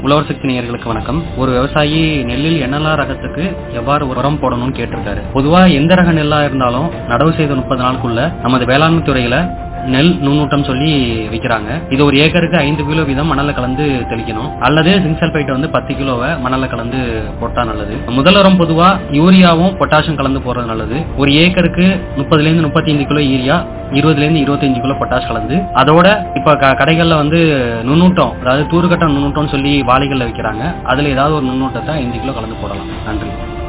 உழவர் சக்தி நேயர்களுக்கு வணக்கம் ஒரு விவசாயி நெல்லில் என்னெல்லாம் ரகத்துக்கு எவ்வாறு உரம் போடணும்னு கேட்டிருக்காரு பொதுவா எந்த ரக நெல்லா இருந்தாலும் நடவு செய்த முப்பது நாளுக்குள்ள நமது வேளாண்மை துறையில நெல் நுண்ணூட்டம் சொல்லி விக்கிறாங்க இது ஒரு ஏக்கருக்கு ஐந்து கிலோ வீதம் மணல்ல கலந்து தெளிக்கணும் அல்லது ஜிங்க் சல்பைட் வந்து பத்து கிலோவை மணல்ல கலந்து போட்டா நல்லது முதல் உரம் பொதுவா யூரியாவும் பொட்டாசியம் கலந்து போடுறது நல்லது ஒரு ஏக்கருக்கு முப்பதுல இருந்து முப்பத்தி ஐந்து கிலோ யூரியா இருபதுல இருந்து இருபத்தஞ்சு கிலோ பொட்டாஷ் கலந்து அதோட இப்ப க- கடைகள்ல வந்து நுண்ணூட்டம் அதாவது தூர்கட்ட நுண்ணூட்டம்னு சொல்லி வாளிகள்ல விக்கிறாங்க அதுல ஏதாவது ஒரு நுண்ணூட்டத்தை ஐந்து கிலோ கலந்து போடலாம் நன்றி